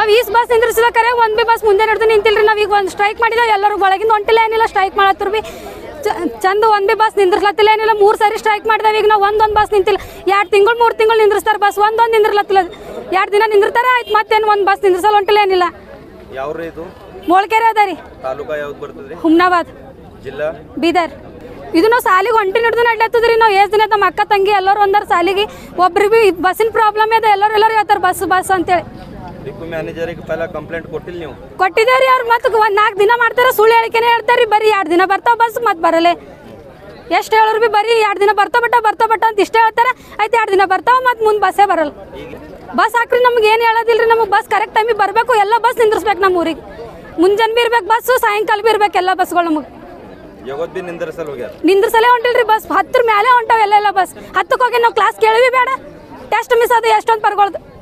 ನಾವ್ is bus ನಿಂದ್ರಿಸಿದ ಕರೆ ಒಂದ್ ಬಿ ಬಸ್ ಮುಂದೆ ನಡೆದು ನಿಂತಿಲ್ರಿ ನಾವ್ ಈಗ ಒಂದ್ ಸ್ಟ್ರೈಕ್ ಮಾಡಿದ ಎಲ್ಲರೂ ಒಳಗಿಂದ ಹೊಂಟಿಲ್ಲ ಏನಿಲ್ಲ ಸ್ಟ್ರೈಕ್ ಮಾಡತ್ತರ ಬಿ ಚ- ಚಂದ ಒಂದ್ ಬಿ ಬಸ್ ನಿಂದ್ರಲತ್ತಿಲ್ಲ ಏನಿಲ್ಲ ಮೂರ್ ಸಾರಿ ಸ್ಟ್ರೈಕ್ ಮಾಡಿದಾವ ಈಗ ನಾವು ಒಂದೊಂದ್ ಬಸ್ ನಿಂತಿಲ್ಲ ಎರಡ್ ತಿಂಗಳು ಮೂರ್ ತಿಂಗಳು ನಿಂದ್ರಿಸ್ತಾರ ಬಸ್ ಒಂದೊಂದ್ ನಿಂದ್ರಲತ್ತಿಲ್ಲ ಎರಡ್ ದಿನ ನಿಂದಿರ್ತಾರ ಆಯ್ತು ಮತ್ತೇನು ಒಂದ್ ಬಸ್ ನಿಂದ್ರಸಲ್ ಹೊಂಟಿಲ್ಲ ಏನಿಲ್ಲ ಯಾವ್ರಿ ಇದು ಮೋಳ್ಕೆರೆ ಅದ ರೀ ತಾಲೂಕಾ ಯಾವ್ದು ಬರ್ತದ್ರಿ ಹುಮ್ನಾಬಾದ್ ಜಿಲ್ಲಾ ಬೀದರ್ ಇದು ನಾವು ಸಾಲಿಗೆ ಹೊಂಟಿ ಹಿಡ್ದು ನಡ್ಲತ್ತದ್ರಿ ನಾವು ಎಷ್ಟು ದಿನ ನಮ್ಮ ಅಕ್ಕ ತಂಗಿ ಎಲ್ಲರೂ ಒಂದಾರ ಸಾಲಿಗೆ ಒಬ್ರಿಗೆ ಬಿ ಬಸ್ಸಿನ ಪ್ರಾಬ್ಲಮ್ ಇದೆ ಎಲ್ಲರೂ ಎಲ್ಲರೂ ಹೇಳ್ತಾರೆ ಬಸ್ ಬಸ್ ಅಂತೇಳಿ ಡಿಪೋ ಮ್ಯಾನೇಜರಿಗೆ ಪೈಲ ಕಂಪ್ಲೇಂಟ್ ಕೊಟ್ಟಿಲ್ಲ ನೀವು ಕೊಟ್ಟಿದ್ದೇವ್ರಿ ಅವ್ರು ಮತ್ತೆ ಒಂದು ನಾಲ್ಕು ದಿನ ಮಾಡ್ತಾರೆ ಸುಳ್ಳು ಹೇಳಿಕೆನೇ ಹೇಳ್ತಾರೆ ಬರೀ ಎರಡು ದಿನ ಬರ್ತಾವ ಬಸ್ ಮತ್ತೆ ಬರಲ್ಲ ಎಷ್ಟು ಹೇಳೋರು ಬಿ ಬರೀ ಎರಡು ದಿನ ಬರ್ತಾವ ಬಟ್ಟ ಬರ್ತಾವ ಬಟ್ಟ ಅಂತ ಇಷ್ಟೇ ಹೇಳ್ತಾರೆ ಆಯ್ತು ಎರಡು ದಿನ ಬರ್ತಾವ ಮತ್ತೆ ಮುಂದೆ ಬಸ್ಸೇ ಬರಲ್ಲ ಬಸ್ ಹಾಕ್ರಿ ನಮ್ಗೆ ಏನು ಹೇಳೋದಿಲ್ರಿ ನಮಗೆ ಬಸ್ ಕರೆಕ್ಟ್ ಟೈಮಿಗೆ ಬರಬೇಕು ಎಲ್ಲ ಬಸ್ ನಿಂದ್ರಿಸ್ಬೇಕು ನಮ್ಮ ಊರಿಗೆ ಮುಂಜಾನೆ ಬಿ ಇರ್ಬೇಕು ಬಸ್ಸು ಸಾಯಂಕಾಲ ಬಿ ಇರ್ಬೇಕು ಎಲ್ಲ ಬಸ್ಗಳು ನಮಗೆ ಯಾವತ್ ಬಿ ನಿಂದರ್ಸಲ್ ಹೋಗ್ಯಾರ ನಿಂದ್ರಸಲೇ ಹೊಂಟಿಲ್ರಿ ಬಸ್ ಹತ್ತರ ಮೇಲೆ ಹೊಂಟಾವ ಎಲ್ಲ ಬಸ್ ಹತ್ತಕ್ಕೆ ಹೋಗಿ ನಾವು ಕ್ಲಾಸ್ ಕೇಳಿವಿ ಬೇಡ ಟೆಸ್ಟ್ ಮಿಸ್ ಅದು ಎಷ್ಟೊಂದು ಪರ್ಗೊಳ್ದು